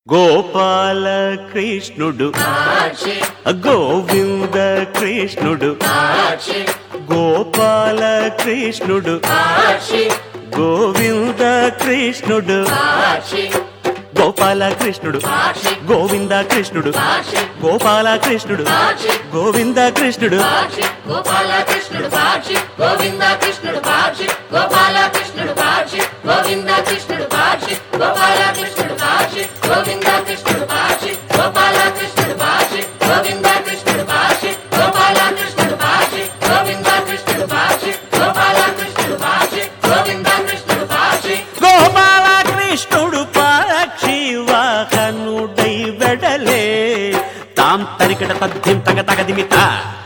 గోపాల కృష్ణుడు గోవింద కృష్ణుడు గోపాల కృష్ణుడు గోవింద కృష్ణుడు గోపాల కృష్ణుడు గోవింద కృష్ణుడు గోపాల కృష్ణుడు గోవింద కృష్ణుడు గోపాల కృష్ణుడు పాక్షి గోవింద కృష్ణుడు పాక్షి గోపాల కృష్ణుడు పాక్షి గోవింద కృష్ణుడు పాక్షి గోపాల కృష్ణుడు పాక్షి గోవింద కృష్ణుడు పాక్షి గోపాల కృష్ణుడు పాక్షి గోవింద కృష్ణుడు పాక్షి గోపాల కృష్ణుడు పాక్షి గోవింద కృష్ణుడు పాక్షి గోపాల కృష్ణుడు పాక్షి గోవింద కృష్ణుడు పాక్షి గోపాల కృష్ణుడు పక్షి వాహనుడై వెడలే తాం తరికట తద్ధిం తగ తగదిమిత